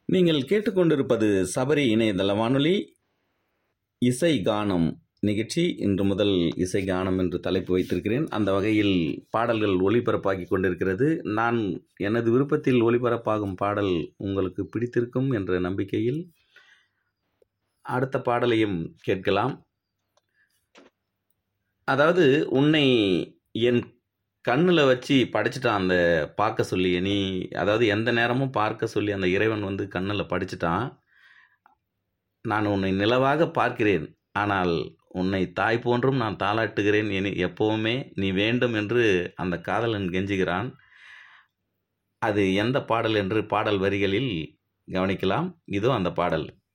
நீங்கள் கேட்டுக்கொண்டிருப்பது சபரி இணையதள வானொலி இசை கானம் நிகழ்ச்சி இன்று முதல் இசை கானம் என்று தலைப்பு வைத்திருக்கிறேன் அந்த வகையில் பாடல்கள் ஒளிபரப்பாகி கொண்டிருக்கிறது நான் எனது விருப்பத்தில் ஒளிபரப்பாகும் பாடல் உங்களுக்கு பிடித்திருக்கும் என்ற நம்பிக்கையில் அடுத்த பாடலையும் கேட்கலாம் அதாவது உன்னை என் கண்ணில் வச்சு படைச்சிட்டான் அந்த பார்க்க சொல்லி நீ அதாவது எந்த நேரமும் பார்க்க சொல்லி அந்த இறைவன் வந்து கண்ணில் படிச்சிட்டான் நான் உன்னை நிலவாக பார்க்கிறேன் ஆனால் உன்னை தாய் போன்றும் நான் தாளாட்டுகிறேன் என எப்பவுமே நீ வேண்டும் என்று அந்த காதலன் கெஞ்சுகிறான் அது எந்த பாடல் என்று பாடல் வரிகளில் கவனிக்கலாம் இதோ அந்த பாடல்